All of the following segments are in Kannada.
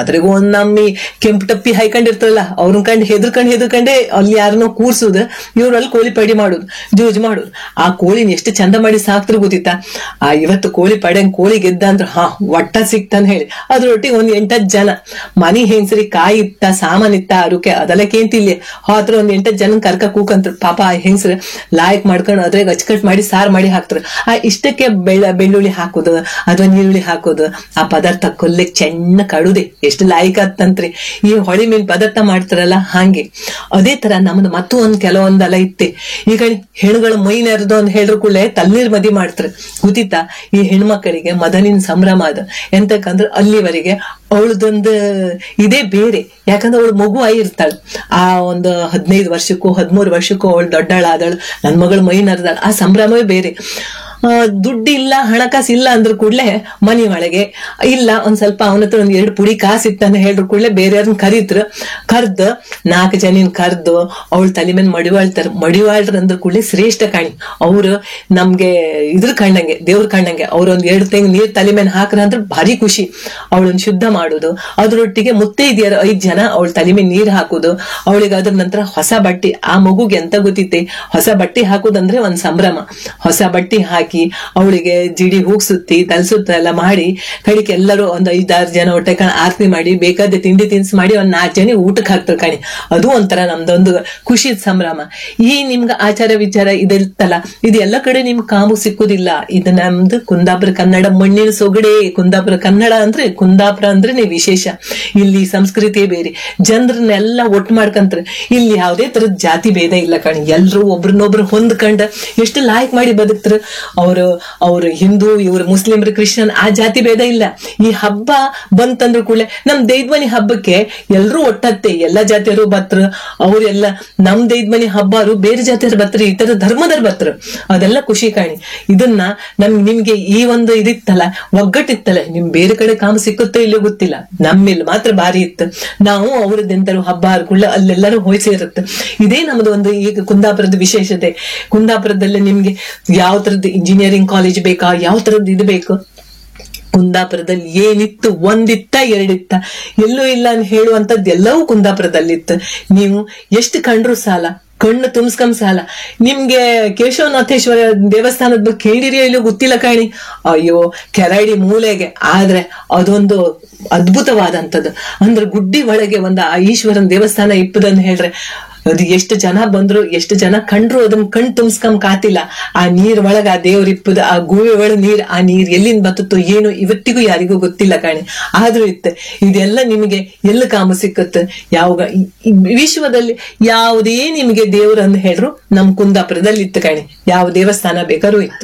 ಅದ್ರಿಗೂ ಒಂದ್ ನಮ್ಮಿ ಕೆಂಪು ಟಪ್ಪಿ ಹಾಯ್ಕೊಂಡಿರ್ತಾರಲ್ಲ ಅವ್ರನ್ನ ಕಂಡು ಹೆದರ್ಕಂಡ್ ಹೆದರ್ಕಂಡೆ ಅಲ್ಲಿ ಯಾರನ್ನೋ ಕೂರ್ಸುದು ಇವ್ರು ಅಲ್ಲಿ ಕೋಳಿ ಪಡಿ ಮಾಡುದು ಜೂಜ್ ಮಾಡುದು ಆ ಕೋಳಿನ ಎಷ್ಟು ಚಂದ ಮಾಡಿ ಸಾಕ್ತಿರು ಗೊತ್ತಿತ್ತಾ ಆ ಇವತ್ತು ಕೋಳಿ ಪಡೆಂಗ್ ಕೋಳಿ ಗೆದ್ದ ಅಂದ್ರ ಹಾ ಒಟ್ಟ ಸಿಕ್ತಾನ ಹೇಳಿ ಅದ್ರೊಟ್ಟಿಗೆ ಒಂದ್ ಎಂಟತ್ ಜನ ಮನಿ ಹೆಂಗ್ಸರಿ ಕಾಯಿ ಇತ್ತ ಸಾಮಾನ್ ಇತ್ತ ಅರುಕೆ ಅದೆಲ್ಲ ಕೇಂತಿಲ್ಲಿ ಹತ್ರ ಒಂದ್ ಎಂಟತ್ ಜನ ಕರ್ಕ ಕೂಕಂತ್ರ ಪಾಪ ಆ ಹೆಂಗ್ಸ್ರ ಲಾಯಕ್ ಮಾಡ್ಕೊಂಡು ಅದ್ರಾಗ ಅಚ್ಚಕಟ್ ಮಾಡಿ ಸಾರ್ ಮಾಡಿ ಹಾಕ್ತಾರ ಆ ಇಷ್ಟಕ್ಕೆ ಬೆಳ್ಳ ಬೆಳ್ಳುಳ್ಳಿ ಹಾಕೋದು ಅಥವಾ ನೀರುಳ್ಳಿ ಹಾಕೋದು ಆ ಪದಾರ್ಥ ಕೊಲ್ಲಿಕ್ ಚೆನ್ನ ಕಡುದೆ ಎಷ್ಟು ಲಾಯಕ್ ಆತ್ತಂತ್ರಿ ಈ ಹೊಳಿ ಮೀನ್ ಪದಾರ್ಥ ಮಾಡ್ತಾರಲ್ಲ ಹಾಗೆ ಅದೇ ತರ ನಮ್ದು ಮತ್ತೂ ಒಂದ್ ಕೆಲವೊಂದೆಲ್ಲ ಇತ್ತೆ ಈಗ ಹೆಣ್ಗಳ ಮೈ ನೆರೆದು ಅಂತ ಹೇಳ್ರು ಕೂಡಲೇ ತಲ್ನೀರ್ ಮದಿ ಮಾಡ್ತಾರೆ ಗೊತ್ತಿತ್ತಾ ಈ ಹೆಣ್ಮಕ್ಕಳಿಗೆ ಮದನಿನ ಸಂಭ್ರಮ ಅದು ಎಂತಕ್ಕಂದ್ರೆ ಅಲ್ಲಿವರೆಗೆ ಅವಳದೊಂದು ಇದೇ ಬೇರೆ ಯಾಕಂದ್ರೆ ಅವಳು ಮಗು ಆಗಿರ್ತಾಳೆ ಆ ಒಂದು ಹದಿನೈದು ವರ್ಷಕ್ಕೂ ಹದಿಮೂರು ವರ್ಷಕ್ಕೂ ಅವಳು ದೊಡ್ಡಳಾದಳು ನನ್ ಮಗಳು ಮೈ ನರದಾಳ ಆ ಸಂಭ್ರಮವೇ ಬೇರೆ ಆ, ದುಡ್ಡು ಇಲ್ಲ ಹಣಕಾಸು ಇಲ್ಲ ಅಂದ್ರ ಕೂಡ್ಲೆ ಮನಿ ಒಳಗೆ ಇಲ್ಲ ಒಂದ್ ಸ್ವಲ್ಪ ಅವನ ಹತ್ರ ಒಂದ್ ಎರಡು ಪುಡಿ ಕಾಸು ಇತ್ತಂತ ಹೇಳ್ರು ಕೂಡ್ಲೆ ಬೇರೆಯವ್ರನ್ನ ಕರೀತ್ರ ಕರ್ದ್ ನಾಲ್ಕು ಜನಿನ್ ಕರ್ದು ಅವಳ ತಲೆ ಮೇಲೆ ಮಡಿವಾಳ್ತಾರ ಮಡಿವಾಳ್ರ ಅಂದ್ರ ಕೂಡ್ಲೆ ಶ್ರೇಷ್ಠ ಕಾಣಿ ಅವ್ರು ನಮ್ಗೆ ಇದ್ರ ಕಣ್ಣಂಗೆ ದೇವ್ರ ಕಣ್ಣಂಗೆ ಅವ್ರ ಒಂದ್ ಎರಡು ತೆಂಗ್ ನೀರ್ ತಲೆ ಮೇಲೆ ಹಾಕ್ರ ಅಂದ್ರೆ ಭಾರಿ ಖುಷಿ ಅವಳನ್ನ ಶುದ್ಧ ಮಾಡೋದು ಅದ್ರೊಟ್ಟಿಗೆ ಮುತ್ತೇ ಇದೆಯಾರ ಐದ್ ಜನ ಅವಳ ತಲೆ ಮೇಲೆ ನೀರ್ ಹಾಕುದು ಅವಳಿಗೆ ಅದ್ರ ನಂತರ ಹೊಸ ಬಟ್ಟೆ ಆ ಮಗುಗೆ ಎಂತ ಗೊತ್ತಿತ್ತೆ ಹೊಸ ಬಟ್ಟೆ ಹಾಕುದಂದ್ರೆ ಒಂದ್ ಸಂಭ್ರಮ ಹೊಸ ಬಟ್ಟೆ ಹಾಕಿ ಅವಳಿಗೆ ಜಿಡಿ ಹೂಗ್ ಸುತ್ತಿ ತಲ್ಸುತ್ತ ಎಲ್ಲ ಮಾಡಿ ಕಡಿಕೆ ಎಲ್ಲರೂ ಒಂದ್ ಐದಾರು ಜನ ಹೊಟ್ಟೆ ಕಣ ಆರತಿ ಮಾಡಿ ಬೇಕಾದ ತಿಂಡಿ ತಿನ್ಸ್ ಮಾಡಿ ಒಂದ್ ನಾಲ್ಕು ಜನ ಊಟಕ್ಕೆ ಹಾಕ್ತಾರೆ ಕಣಿ ಅದು ಒಂಥರ ನಮ್ದೊಂದು ಖುಷಿ ಸಂಭ್ರಮ ಈ ನಿಮ್ಗ ಆಚಾರ ವಿಚಾರ ಇದಿರ್ತಲ್ಲ ಇದು ಎಲ್ಲ ಕಡೆ ನಿಮ್ ಕಾಮು ಸಿಕ್ಕುದಿಲ್ಲ ಇದು ನಮ್ದು ಕುಂದಾಪುರ ಕನ್ನಡ ಮಣ್ಣಿನ ಸೊಗಡೆ ಕುಂದಾಪುರ ಕನ್ನಡ ಅಂದ್ರೆ ಕುಂದಾಪುರ ಅಂದ್ರೆ ವಿಶೇಷ ಇಲ್ಲಿ ಸಂಸ್ಕೃತಿಯೇ ಬೇರೆ ಜನರನ್ನೆಲ್ಲ ಒಟ್ಟು ಮಾಡ್ಕಂತಾರೆ ಇಲ್ಲಿ ಯಾವುದೇ ತರದ ಜಾತಿ ಭೇದ ಇಲ್ಲ ಕಣಿ ಎಲ್ರು ಒಬ್ರನ್ನೊಬ್ರು ಹೊಂದ್ಕೊಂಡ ಎಷ್ಟು ಲಾಯ್ಕ್ ಮಾಡಿ ಬದುಕ್ತಾರ ಅವರು ಅವ್ರು ಹಿಂದೂ ಇವ್ರು ಮುಸ್ಲಿಮ್ರು ಕ್ರಿಶ್ಚಿಯನ್ ಆ ಜಾತಿ ಭೇದ ಇಲ್ಲ ಈ ಹಬ್ಬ ಬಂತಂದ್ರು ಕೂಡಲೇ ನಮ್ ದೈದ್ಮನಿ ಹಬ್ಬಕ್ಕೆ ಎಲ್ರೂ ಒಟ್ಟತ್ತೆ ಎಲ್ಲಾ ಜಾತಿಯರು ಬತ್ರ ಅವ್ರೆಲ್ಲ ನಮ್ ದೈದ್ಮನಿ ಹಬ್ಬರು ಬೇರೆ ಜಾತಿಯರು ಬತ್ರ ಈ ತರ ಧರ್ಮದವ್ರು ಬತ್ರ ಅದೆಲ್ಲ ಖುಷಿ ಕಾಣಿ ಇದನ್ನ ನಮ್ ನಿಮ್ಗೆ ಈ ಒಂದು ಇದಿತ್ತಲ್ಲ ಒಗ್ಗಟ್ಟಿತ್ತಲ್ಲ ನಿಮ್ ಬೇರೆ ಕಡೆ ಕಾಮ ಸಿಕ್ಕುತ್ತೋ ಇಲ್ಲೋ ಗೊತ್ತಿಲ್ಲ ನಮ್ಮಿಲ್ ಮಾತ್ರ ಭಾರಿ ಇತ್ತು ನಾವು ಅವ್ರದ್ದೆಂತರು ಹಬ್ಬ ಹರ್ಕೊಳ್ಳ ಅಲ್ಲೆಲ್ಲರೂ ಹೋಯ್ ಸೇರುತ್ತೆ ಇದೇ ನಮ್ದು ಒಂದು ಈಗ ಕುಂದಾಪುರದ ವಿಶೇಷತೆ ಕುಂದಾಪುರದಲ್ಲಿ ನಿಮ್ಗೆ ಯಾವ ತರದ್ದು ಇಂಜಿನಿಯರಿಂಗ್ ಕಾಲೇಜ್ ಬೇಕಾ ಯಾವ ತರದ್ದು ಇದು ಬೇಕು ಕುಂದಾಪುರದಲ್ಲಿ ಏನಿತ್ತು ಒಂದಿತ್ತ ಎರಡಿತ್ತ ಎಲ್ಲೂ ಇಲ್ಲ ಅಂತ ಹೇಳುವಂತದ್ದು ಎಲ್ಲವೂ ಕುಂದಾಪುರದಲ್ಲಿತ್ತು ನೀವು ಎಷ್ಟು ಕಂಡ್ರು ಸಾಲ ಕಣ್ಣು ತುಂಬಿಸ್ಕೊಂಡ್ ಸಾಲ ನಿಮ್ಗೆ ಕೇಶವನಾಥೇಶ್ವರ ದೇವಸ್ಥಾನದ ಬಗ್ಗೆ ಕೇಳಿರಿಯೋ ಇಲ್ಲೋ ಗೊತ್ತಿಲ್ಲ ಕಾಣಿ ಅಯ್ಯೋ ಕೆರಡಿ ಮೂಲೆಗೆ ಆದ್ರೆ ಅದೊಂದು ಅದ್ಭುತವಾದಂಥದ್ದು ಅಂದ್ರೆ ಗುಡ್ಡಿ ಒಳಗೆ ಒಂದು ಆ ಈಶ್ವರನ ದೇವಸ್ಥಾನ ಇಪ್ಪದಂತ ಹೇಳ್ರೆ ಅದು ಎಷ್ಟು ಜನ ಬಂದ್ರು ಎಷ್ಟು ಜನ ಕಂಡ್ರು ಅದನ್ನ ಕಣ್ ತುಂಬಿಸ್ಕೊಂಡ್ ಕಾತಿಲ್ಲ ಆ ನೀರ್ ಒಳಗ ಆ ದೇವ್ರ ಇಪ್ಪದ ಆ ಗೂವೆ ಒಳಗ ನೀರ್ ಆ ನೀರ್ ಎಲ್ಲಿಂದ ಬತ್ತೋ ಏನು ಇವತ್ತಿಗೂ ಯಾರಿಗೂ ಗೊತ್ತಿಲ್ಲ ಕಾಣಿ ಆದ್ರೂ ಇತ್ತು ಇದೆಲ್ಲ ನಿಮಗೆ ಎಲ್ಲ ಕಾಮ ಸಿಕ್ಕುತ್ತೆ ಯಾವಾಗ ಈ- ಈ ವಿಶ್ವದಲ್ಲಿ ಯಾವುದೇ ನಿಮಗೆ ದೇವ್ರು ಅಂತ ಹೇಳ್ರು ನಮ್ ಕುಂದಾಪುರದಲ್ಲಿ ಇತ್ತು ಕಾಣಿ ಯಾವ ದೇವಸ್ಥಾನ ಬೇಕಾದ್ರೂ ಇತ್ತು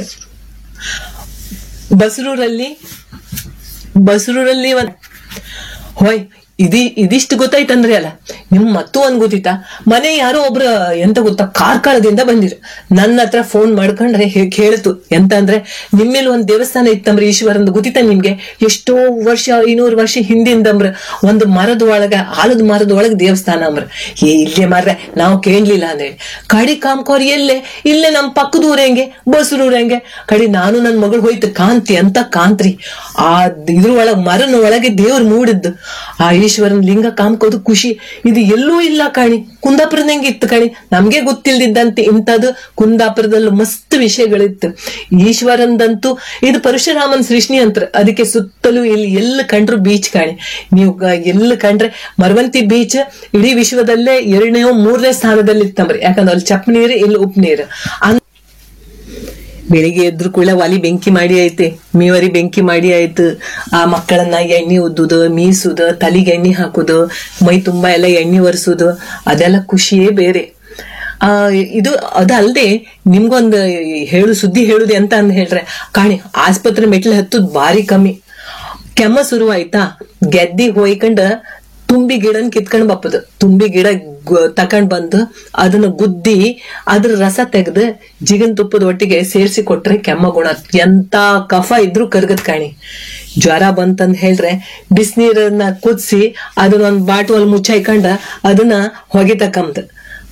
ಬಸರೂರಲ್ಲಿ ಬಸರೂರಲ್ಲಿ ಒಂದ್ ಹೋಯ್ ಇದಿ ಇದಿಷ್ಟು ಗೊತ್ತಾಯ್ತಂದ್ರೆ ಅಲ್ಲ ನಿಮ್ ಮತ್ತೂ ಒಂದ್ ಗೊತ್ತಿತ್ತಾ ಮನೆ ಯಾರೋ ಒಬ್ರ ಎಂತ ಗೊತ್ತಾ ಕಾರ್ಕಳದಿಂದ ಬಂದಿರು ನನ್ನ ಹತ್ರ ಫೋನ್ ಮಾಡ್ಕೊಂಡ್ರೆ ಹೇ- ಹೇಳ್ತು ಎಂತ ಅಂದ್ರೆ ನಿಮ್ಮೇಲೆ ಒಂದ್ ದೇವಸ್ಥಾನ ಇತ್ತಂಬ್ರ ಈಶ್ವರಂದು ಗೊತ್ತಿತ್ತ ನಿಮ್ಗೆ ಎಷ್ಟೋ ವರ್ಷ ಐನೂರು ವರ್ಷ ಹಿಂದಿಂದಂಬ್ರ ಒಂದು ಮರದ ಒಳಗ ಆಲದ ಮರದ ಒಳಗ ದೇವಸ್ಥಾನ ಅಂಬ್ರ ಏ ಇಲ್ಲೇ ಮಾರ್ರೆ ನಾವು ಕೇಳ್ಲಿಲ್ಲ ಅಂದ್ರೆ ಕಡಿ ಕಾಮ್ಕೋರ್ ಎಲ್ಲೇ ಇಲ್ಲೇ ನಮ್ ಪಕ್ಕದ ಊರಂಗೆ ಬಸರೂರಂಗೆ ಕಡಿ ನಾನು ನನ್ ಮಗಳು ಹೋಯ್ತು ಕಾಂತಿ ಅಂತ ಕಾಂತ್ರಿ ಆ ಇದ್ರ ಒಳಗ್ ಮರನ ಒಳಗೆ ದೇವ್ರು ಮೂಡಿದ್ದು ಆ ಈಶ್ವರನ್ ಲಿಂಗ ಕಾಮ್ಕೋದು ಖುಷಿ ಇದು ಎಲ್ಲೂ ಇಲ್ಲ ಕಾಣಿ ಕುಂದಾಪುರದಂಗೆ ಇತ್ತು ಕಾಣಿ ನಮ್ಗೆ ಗೊತ್ತಿಲ್ದಿದ್ದಂತೆ ಇಂಥದ್ದು ಕುಂದಾಪುರದಲ್ಲಿ ಮಸ್ತ್ ವಿಷಯಗಳಿತ್ತು ಈಶ್ವರಂದಂತೂ ಇದು ಪರಶುರಾಮನ್ ಸೃಷ್ಟಿ ಅಂತ ಅದಕ್ಕೆ ಸುತ್ತಲೂ ಇಲ್ಲಿ ಎಲ್ಲ ಕಂಡ್ರು ಬೀಚ್ ಕಾಣಿ ನೀವು ಗ- ಎಲ್ಲ ಕಂಡ್ರೆ ಮರವಂತಿ ಬೀಚ್ ಇಡೀ ವಿಶ್ವದಲ್ಲೇ ಎರಡನೇ ಮೂರನೇ ಸ್ಥಾನದಲ್ಲಿ ಇತ್ತಂಬ್ರಿ ಯಾಕಂದ್ರೆ ಅಲ್ಲಿ ಚಪ್ ನೀರು ಇಲ್ಲಿ ಉಪ್ಪು ನೀರು ಅನ್- ಬೆಳಿಗ್ಗೆ ಎದ್ರು ಕೂಡ ಒಲಿ ಬೆಂಕಿ ಮಾಡಿ ಐತೆ ಮೀವರಿ ಬೆಂಕಿ ಮಾಡಿ ಆಯ್ತು ಆ ಮಕ್ಕಳನ್ನ ಎಣ್ಣೆ ಉದ್ದುದು ಮೀಸುದು ತಲೆಗೆ ಎಣ್ಣೆ ಹಾಕುದು ಮೈ ತುಂಬಾ ಎಲ್ಲ ಎಣ್ಣೆ ಒರೆಸುದು ಅದೆಲ್ಲ ಖುಷಿಯೇ ಬೇರೆ ಆ ಇದು ಅದಲ್ದೆ ನಿಮ್ಗೊಂದು ಹೇಳು ಸುದ್ದಿ ಹೇಳುದು ಅಂತ ಅಂದ್ ಹೇಳ್ರೆ ಕಾಣಿ ಆಸ್ಪತ್ರೆ ಮೆಟ್ಲು ಹತ್ತುದ್ ಭಾರಿ ಕಮ್ಮಿ ಕೆಮ್ಮ ಶುರು ಆಯ್ತಾ ಗೆದ್ದಿ ಹೋಯ್ಕೊಂಡ ತುಂಬಿ ಗಿಡನ್ ಕಿತ್ಕೊಂಡ್ ಬಪ್ಪದು ತುಂಬಿ ಗಿಡ ಗು- ತಕೊಂಡ್ ಬಂದು ಅದನ್ನ ಗುದ್ದಿ ಅದ್ರ ರಸ ತೆಗೆದು ಜಿಗನ್ ತುಪ್ಪದ ಒಟ್ಟಿಗೆ ಸೇರಿಸಿ ಕೊಟ್ರೆ ಕೆಮ್ಮ ಗುಣ ಎಂತ ಕಫ ಇದ್ರೂ ಕರ್ಗದ್ ಕಾಣಿ ಜ್ವರ ಬಂತಂದ್ ಹೇಳ್ರೆ ಬಿಸಿನೀರನ್ನ ಕುದಿಸಿ ಅದನ್ನ ಒಂದ್ ಬಾಟು ಅಲ್ಲಿ ಮುಚ್ಚಾಯ್ಕೊಂಡ ಅದನ್ನ ಹೊಗೆ ತಕ್ಕಂಬದ್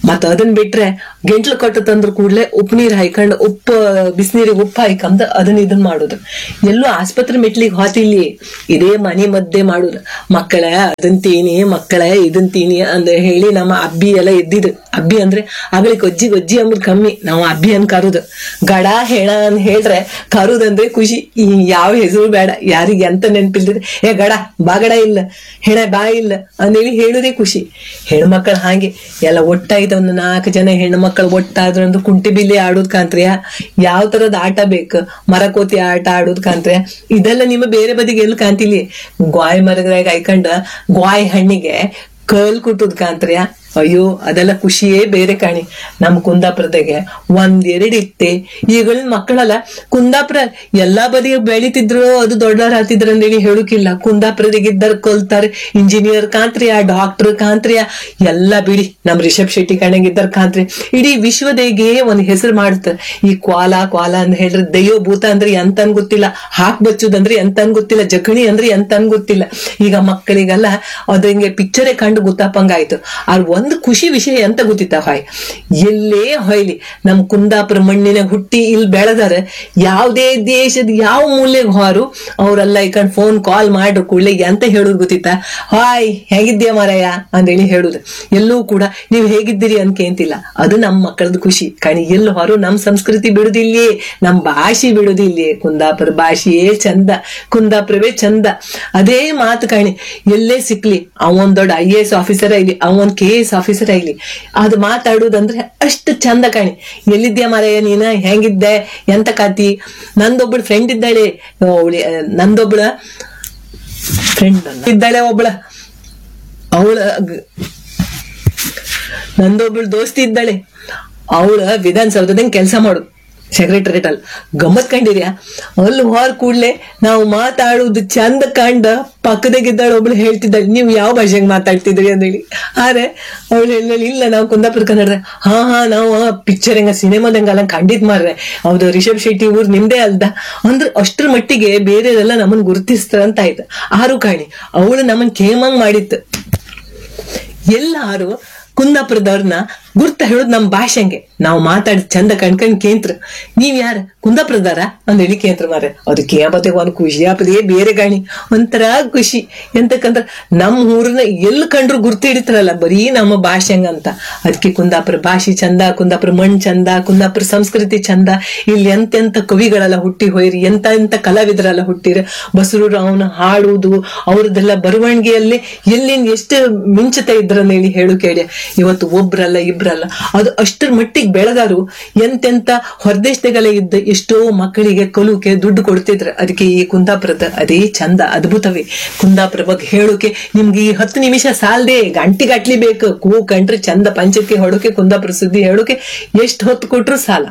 ಮತ್ತ ಅದನ್ ಬಿಟ್ರೆ ಗೆಂಟ್ಲು ಕಟ್ಟು ತಂದ್ರ ಕೂಡ್ಲೆ ಉಪ್ಪು ನೀರ್ ಹಾಯ್ಕೊಂಡು ಉಪ್ಪು ಬಿಸಿನೀರಿಗೆ ಉಪ್ಪು ಹಾಯ್ಕೊಂಡ್ ಅದನ್ನ ಇದನ್ ಮಾಡುದು ಎಲ್ಲೂ ಆಸ್ಪತ್ರೆ ಮೆಟ್ಲಿಗೆ ಹೋತಿಲ್ಲಿ ಇದೇ ಮನೆ ಮದ್ದೆ ಮಾಡುದು ಮಕ್ಕಳ ಅದನ್ ತೀನಿ ಮಕ್ಕಳ ಇದನ್ ತೀನಿ ಅಂದ ಹೇಳಿ ನಮ್ಮ ಅಬ್ಬಿ ಎಲ್ಲ ಎದ್ದಿದ್ದು ಅಬ್ಬಿ ಅಂದ್ರೆ ಆಗ್ಲಿಕ್ ಒಜ್ಜಿ ಒಜ್ಜಿ ಅಂಬುದು ಕಮ್ಮಿ ನಾವು ಅಬ್ಬಿ ಅನ್ ಕರುದು ಗಡ ಹೆಣ ಅಂತ ಹೇಳ್ರೆ ಕರುದಂದ್ರೆ ಖುಷಿ ಈ ಯಾವ ಹೆಸರು ಬೇಡ ಯಾರಿಗೆ ಎಂತ ನೆನ್ಪಿಲ್ದಿದ್ರೆ ಏ ಗಡ ಬಾಗಡ ಇಲ್ಲ ಹೆಣ ಬಾ ಇಲ್ಲ ಅಂದೇಳಿ ಹೇಳುದೇ ಖುಷಿ ಹೆಣ್ಮಕ್ಳು ಹಾಗೆ ಎಲ್ಲ ಒಟ್ಟಾಯ್ತು ಒಂದು ನಾಲ್ಕು ಜನ ಹೆಣ್ಣು ಮಕ್ಕಳು ಒಟ್ಟಾದ್ರು ಒಂದು ಕುಂಟಿ ಬಿಲ್ಲಿ ಆಡೋದ್ ಕಾಂತ್ರಿಯ ಯಾವ ತರದ ಆಟ ಬೇಕು ಮರಕೋತಿ ಆಟ ಆಡೋದ್ ಕಾಂತ್ರಿಯ ಇದೆಲ್ಲ ನಿಮ್ಮ ಬೇರೆ ಬದಿಗೆ ಎಲ್ಲಿ ಕಾಂತಿಲಿ ಗ್ವಾಯ್ ಮರದ್ರಾಗ ಹಾಯ್ಕೊಂಡ ಗ್ವಾಯ್ ಹಣ್ಣಿಗೆ ಕಲ್ ಕುಟ್ಟುದ್ ಕಾಂತ್ರಿಯ ಅಯ್ಯೋ ಅದೆಲ್ಲ ಖುಷಿಯೇ ಬೇರೆ ಕಾಣಿ ನಮ್ ಕುಂದಾಪುರದಾಗೆ ಒಂದೆರಡು ಇತ್ತೆ ಈಗಳ ಮಕ್ಕಳಲ್ಲ ಕುಂದಾಪುರ ಎಲ್ಲಾ ಬದಿಗೆ ಬೆಳಿತಿದ್ರು ಅದು ದೊಡ್ಡವ್ರ ಆತಿದ್ರು ಅಂತೇಳಿ ಹೇಳುಕಿಲ್ಲ ಕುಂದಾಪುರದಾಗ ಇದ್ದಾರ ಕಲ್ತಾರ ಇಂಜಿನಿಯರ್ ಕಾಂತ್ರಿಯ ಡಾಕ್ಟರ್ ಕಾಂತ್ರಿಯ ಎಲ್ಲ ಬಿಡಿ ನಮ್ ರಿಷಬ್ ಶೆಟ್ಟಿ ಕಣಗಿದ್ದಾರ ಕಾಂತ್ರಿ ಇಡೀ ವಿಶ್ವದಾಗೆ ಒಂದ್ ಹೆಸರು ಮಾಡುತ್ತ ಈ ಕ್ವಾಲ ಕ್ವಾಲ ಅಂತ ಹೇಳ್ರೆ ದೈವ ಭೂತ ಅಂದ್ರೆ ಎಂತನ್ ಗೊತ್ತಿಲ್ಲ ಹಾಕ್ ಬಚ್ಚುದಂದ್ರೆ ಎಂತನ್ ಗೊತ್ತಿಲ್ಲ ಜಗಣಿ ಅಂದ್ರೆ ಎಂತನ್ ಗೊತ್ತಿಲ್ಲ ಈಗ ಮಕ್ಕಳಿಗೆಲ್ಲ ಅದು ಹಿಂಗೆ ಪಿಕ್ಚರೇ ಕಂಡು ಗೊತ್ತಾಪಂಗಾಯ್ತು ಆರ್ ಒಂದು ಖುಷಿ ವಿಷಯ ಎಂತ ಗೊತ್ತಿತ್ತ ಹಾಯ್ ಎಲ್ಲೇ ಹೊಯ್ಲಿ ನಮ್ ಕುಂದಾಪುರ ಮಣ್ಣಿನ ಹುಟ್ಟಿ ಇಲ್ಲಿ ಬೆಳೆದಾರ ಯಾವ್ದೇ ದೇಶದ ಯಾವ ಮೂಲೆಗೆ ಹೋರು ಅವ್ರೆಲ್ಲ ಈಕಂಡ್ ಫೋನ್ ಕಾಲ್ ಮಾಡ್ರು ಕೂಡಲೇ ಎಂತ ಹೇಳುದು ಗೊತ್ತಿತ್ತ ಹಾಯ್ ಹೇಗಿದ್ಯಾ ಮಾರಾಯ ಅಂತೇಳಿ ಹೇಳುದು ಎಲ್ಲೂ ಕೂಡ ನೀವು ಹೇಗಿದ್ದೀರಿ ಅನ್ಕೇಂತಿಲ್ಲ ಅದು ನಮ್ಮ ಮಕ್ಕಳದ ಖುಷಿ ಕಣಿ ಎಲ್ಲಿ ಹೊರು ನಮ್ ಸಂಸ್ಕೃತಿ ಬಿಡುದಿಲ್ಲಿ ನಮ್ ಭಾಷೆ ಬಿಡುದಿಲ್ಲಿ ಕುಂದಾಪುರ ಭಾಷೆಯೇ ಚಂದ ಕುಂದಾಪುರವೇ ಚಂದ ಅದೇ ಮಾತು ಕಾಣಿ ಎಲ್ಲೇ ಸಿಕ್ಲಿ ಅವನ್ ದೊಡ್ಡ ಐ ಎ ಎಸ್ ಆಫೀಸರ್ ಆಗ್ಲಿ ಅವನ್ ಕೆ ಎಸ್ ಆಫೀಸರ್ ಆಗ್ಲಿ ಅದು ಮಾತಾಡುದಂದ್ರೆ ಅಷ್ಟು ಚಂದ ಕಾಣಿ ಎಲ್ಲಿದ್ಯಾ ಮಾರಾಯ ನೀನ ಹೆಂಗಿದ್ದೆ ಎಂತ ಕಾತಿ ನಂದೊಬ್ಬಳು ಫ್ರೆಂಡ್ ಇದ್ದಾಳೆ ಅವಳಿ ನಂದೊಬ್ಬಳ ಫ್ರೆಂಡ್ ಇದ್ದಾಳೆ ಒಬ್ಬಳ ಅವಳ ನಂದೊಬ್ಳು ದೋಸ್ತಿ ಇದ್ದಾಳೆ ಅವಳ ವಿಧಾನಸೌಧದಂಗ್ ಕೆಲಸ ಮಾಡು ಸೆಕ್ರೆಟರಿಯೇಟ್ ಅಲ್ಲಿ ಗಮ್ಮತ್ ಕಂಡಿದ್ಯಾ ಅಲ್ಲಿ ಹೊರ ಕೂಡ್ಲೆ ನಾವು ಮಾತಾಡುದು ಚಂದ ಕಂಡ ಪಕ್ಕದಾಗಿದ್ದಾಳೆ ಒಬ್ಳು ಹೇಳ್ತಿದ್ದಾಳೆ ನೀವು ಯಾವ ಭಾಷೆಗೆ ಮಾತಾಡ್ತಿದ್ರಿ ಅಂತೇಳಿ ಆದ್ರೆ ಅವಳು ಹೇಳಿ ಇಲ್ಲ ನಾವು ಕುಂದಾಪುರ ಕನ್ನಡ ಹಾ ಹಾ ನಾವು ಪಿಕ್ಚರ್ ಹೆಂಗ ಸಿನಿಮಾದಂಗೆಲ್ಲ ಕಂಡಿದ್ ಮಾರ್ರೆ ಹೌದು ರಿಷಬ್ ಶೆಟ್ಟಿ ಊರ್ ನಿಮ್ದೇ ಅಲ್ದ ಅಂದ್ರೆ ಅಷ್ಟ್ರ ಮಟ್ಟಿಗೆ ಬೇರೆದೆಲ್ಲ ನಮ್ಮನ್ ಗುರುತಿಸ್ತಾರಂತ ಆಯ್ತು ಆರು ಕಾಣಿ ಅವಳು ನಮ್ಮನ್ ಕೇಮಂಗ್ ಮಾಡಿತ್ತು ಎಲ್ಲಾರು ಕುಂದಾಪುರದವ್ರನ್ನ ಗುರ್ತ ಹೇಳೋದು ನಮ್ ಭಾಷೆಂಗೆ ನಾವು ಮಾತಾಡಿ ಚಂದ ಕಣ್ಕಂಡ್ ಕೇಂದ್ರ ನೀವ್ ಯಾರ ಕುಂದಾಪುರದಾರ ಅಂದೇಳಿ ಕೇಂದ್ರ ಮಾರ ಅದು ಕೇಂಬತ್ತಿಗೆ ಒಂದ್ ಖುಷಿ ಆಪದೇ ಬೇರೆ ಗಾಣಿ ಒಂಥರ ಖುಷಿ ಎಂತಕ್ಕಂದ್ರ ನಮ್ ಊರನ್ನ ಎಲ್ಲಿ ಕಂಡ್ರು ಗುರ್ತು ಹಿಡಿತಾರಲ್ಲ ಬರೀ ನಮ್ಮ ಭಾಷೆಂಗ ಅಂತ ಅದಕ್ಕೆ ಕುಂದಾಪುರ ಭಾಷೆ ಚಂದ ಕುಂದಾಪುರ ಮಣ್ ಚಂದ ಕುಂದಾಪುರ ಸಂಸ್ಕೃತಿ ಚಂದ ಇಲ್ಲಿ ಎಂತೆಂತ ಕವಿಗಳೆಲ್ಲ ಹುಟ್ಟಿ ಹೋಯ್ರಿ ಎಂತ ಎಂತ ಕಲಾವಿದರೆಲ್ಲ ಹುಟ್ಟಿರ ಬಸರೂರು ಅವನ ಹಾಡುವುದು ಅವ್ರದ್ದೆಲ್ಲ ಬರವಣಿಗೆಯಲ್ಲಿ ಎಲ್ಲಿಂದ ಎಷ್ಟು ಮಿಂಚತ ಇದ್ರನ್ನ ಹೇಳಿ ಹೇಳು ಕೇಳಿ ಇವತ್ತು ಒಬ್ರಲ್ಲ ಇಬ್ರಲ್ಲ ಅದು ಅಷ್ಟರ ಮಟ್ಟಿಗೆ ಬೆಳೆದಾರು ಎಂತೆಂತ ಹೊರದೇಶದಾಗೆಲ್ಲ ಇದ್ದ ಎಷ್ಟೋ ಮಕ್ಕಳಿಗೆ ಕಲುಕೆ ದುಡ್ಡು ಕೊಡ್ತಿದ್ರು ಅದಕ್ಕೆ ಈ ಕುಂದಾಪುರದ ಅದೇ ಚಂದ ಅದ್ಭುತವೇ ಕುಂದಾಪುರ ಬಗ್ಗೆ ಹೇಳೋಕೆ ನಿಮ್ಗೆ ಈ ಹತ್ತು ನಿಮಿಷ ಸಾಲ್ದೆ ಗಂಟೆ ಗಟ್ಲಿ ಬೇಕು ಕೂ ಕಂಡ್ರೆ ಚಂದ ಪಂಚಕ್ಕೆ ಹೊಡೋಕೆ ಕುಂದಾಪುರ ಸುದ್ದಿ ಹೇಳೋಕೆ ಎಷ್ಟು ಹೊತ್ತು ಕೊಟ್ರು ಸಾಲ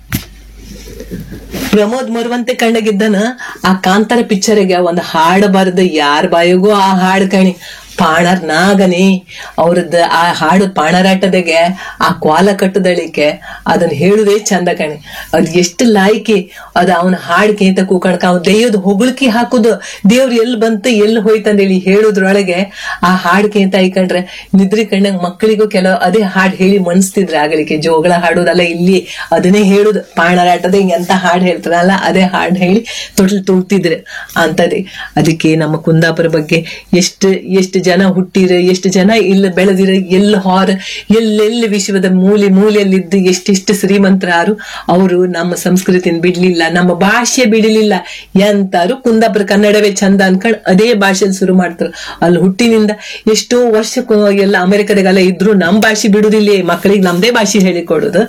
ಪ್ರಮೋದ್ ಮರುವಂತೆ ಕಂಡಗಿದ್ದನ ಆ ಕಾಂತಾರ ಪಿಕ್ಚರ್ಗೆ ಒಂದು ಹಾಡು ಬರೆದು ಯಾರ ಬಾಯಿಗೂ ಆ ಹಾಡು ಕಣಿ ಪಾಣರ್ ನಾಗನಿ ಅವ್ರದ್ದು ಆ ಹಾಡು ಪಾಣರಾಟದಾಗೆ ಆ ಕ್ವಾಲ ಕಟ್ಟದಳಿಕೆ ಅದನ್ನ ಹೇಳುದೇ ಚಂದ ಕಣಿ ಅದ್ ಎಷ್ಟು ಲಾಯ್ಕಿ ಅದ ಅವನ ಹಾಡ್ಕೆ ಅಂತ ಕೂಕಣಕ ಅವ್ನ ದೆಯ್ಯದ ಹೊಗಳಿಕೆ ಹಾಕುದು ದೇವ್ರು ಎಲ್ಲಿ ಬಂತು ಎಲ್ಲಿ ಹೋಯ್ತಂದೇಳಿ ಹೇಳುದ್ರೊಳಗೆ ಆ ಹಾಡ್ಕೆ ಅಂತ ಐಕಂಡ್ರೆ ನಿದ್ರಿ ಕಂಡಂಗ್ ಮಕ್ಕಳಿಗೂ ಕೆಲವು ಅದೇ ಹಾಡ್ ಹೇಳಿ ಮನ್ಸ್ತಿದ್ರೆ ಆಗಲಿಕ್ಕೆ ಜೋಗಳ ಹಾಡೋದಲ್ಲ ಇಲ್ಲಿ ಅದನ್ನೇ ಹೇಳುದು ಪಾಣರಾಟದ ಹಿಂಗೆ ಎಂತ ಹಾಡ್ ಹೇಳ್ತಾರಲ್ಲ ಅದೇ ಹಾಡ್ ಹೇಳಿ ತೊಟ್ಲು ತುಳ್ತಿದ್ರೆ ಅಂತದೇ ಅದಕ್ಕೆ ನಮ್ಮ ಕುಂದಾಪುರ ಬಗ್ಗೆ ಎಷ್ಟು ಎಷ್ಟು ಜನ ಹುಟ್ಟಿರ ಎಷ್ಟು ಜನ ಇಲ್ಲ ಬೆಳೆದಿರ ಎಲ್ಲ ಹಾರ ಎಲ್ಲೆಲ್ಲಿ ವಿಶ್ವದ ಮೂಲೆ ಮೂಲೆಯಲ್ಲಿದ್ದು ಎಷ್ಟೆಷ್ಟು ಶ್ರೀಮಂತರಾರು ಅವರು ನಮ್ಮ ಸಂಸ್ಕೃತಿನ ಬಿಡ್ಲಿಲ್ಲ ನಮ್ಮ ಭಾಷೆ ಬಿಡಲಿಲ್ಲ ಎಂತಾರು ಕುಂದಾಪುರ ಕನ್ನಡವೇ ಚಂದ ಅನ್ಕೊಂಡ್ ಅದೇ ಭಾಷೆಯಲ್ಲಿ ಶುರು ಮಾಡ್ತಾರೆ ಅಲ್ಲಿ ಹುಟ್ಟಿನಿಂದ ಎಷ್ಟೋ ವರ್ಷಕ್ಕೂ ಎಲ್ಲ ಅಮೆರಿಕದಾಗೆಲ್ಲ ಇದ್ರು ನಮ್ ಭಾಷೆ ಬಿಡುದಿಲ್ಲ ಮಕ್ಕಳಿಗೆ ನಮ್ದೇ ಭಾಷೆ ಹೇಳಿಕೊಡುದು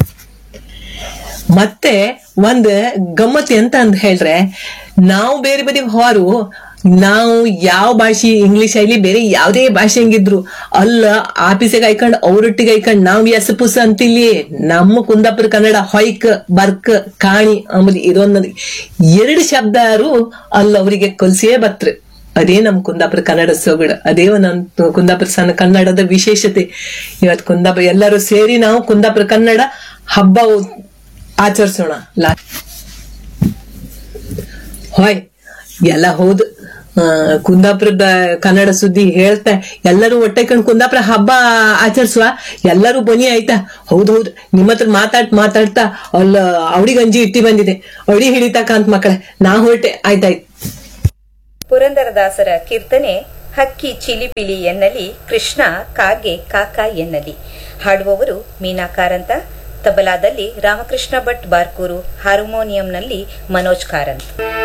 ಮತ್ತೆ ಒಂದ್ ಗಮ್ಮತ್ ಎಂತ ಅಂತ ಹೇಳ್ರೆ ನಾವು ಬೇರೆ ಬದಿ ಹೊರು ನಾವು ಯಾವ ಭಾಷೆ ಇಂಗ್ಲಿಷ್ ಆಗ್ಲಿ ಬೇರೆ ಯಾವ್ದೇ ಭಾಷೆ ಹಂಗಿದ್ರು ಅಲ್ಲ ಆಫೀಸಿಗೆ ಐಕೊಂಡ್ ಅವ್ರೊಟ್ಟಿಗೆ ಐಕೊಂಡ್ ನಾವ್ ಎಸ್ ಪುಸ್ ಅಂತಿಲ್ಲಿ ನಮ್ಮ ಕುಂದಾಪುರ ಕನ್ನಡ ಹೊಯ್ಕ್ ಬರ್ಕ್ ಕಾಣಿ ಅಂಬುದು ಇದೊಂದು ಎರಡು ಶಬ್ದಾರು ಅಲ್ಲ ಅವರಿಗೆ ಕಲ್ಸಿಯೇ ಬತ್ರು ಅದೇ ನಮ್ ಕುಂದಾಪುರ ಕನ್ನಡ ಸೊಗಡು ಅದೇ ನಮ್ ಕುಂದಾಪುರ ಸಣ್ಣ ಕನ್ನಡದ ವಿಶೇಷತೆ ಇವತ್ತು ಕುಂದಾಪುರ ಎಲ್ಲರೂ ಸೇರಿ ನಾವು ಕುಂದಾಪುರ ಕನ್ನಡ ಹಬ್ಬ ಆಚರಿಸೋಣ ಲಾ ಹೊಯ್ ಎಲ್ಲ ಹೌದು ಆ, ಕುಂದಾಪುರದ ಕನ್ನಡ ಸುದ್ದಿ ಹೇಳ್ತಾ ಎಲ್ಲರೂ ಒಟ್ಟೆ ಕಂಡು ಕುಂದಾಪುರ ಹಬ್ಬ ಆಚರಿಸುವ ಎಲ್ಲರೂ ಬನ್ನಿ ಆಯ್ತಾ ಹೌದೌದು ನಿಮ್ಮ ಹತ್ರ ಮಾತಾಡ್ ಮಾತಾಡ್ತಾ ಅಲ್ಲ ಅವಳಿ ಗಂಜಿ ಇಟ್ಟಿ ಬಂದಿದೆ ಅವಳಿ ಹಿಡಿತಕ್ಕ ಅಂತ ಮಕ್ಕಳೇ ನಾ ಹೊರಟೆ ಆಯ್ತಾಯ್ತು ಪುರಂದರದಾಸರ ಕೀರ್ತನೆ ಹಕ್ಕಿ ಚಿಲಿಪಿಲಿ ಎನ್ನಲಿ ಕೃಷ್ಣ ಕಾಗೆ ಕಾಕ ಎನ್ನಲಿ ಹಾಡುವವರು ಮೀನಾ ಕಾರಂತ ತಬಲಾದಲ್ಲಿ ರಾಮಕೃಷ್ಣ ಭಟ್ ಬಾರ್ಕೂರು ಹಾರ್ಮೋನಿಯಂನಲ್ಲಿ ಮನೋಜ್ ಕಾರಂತ್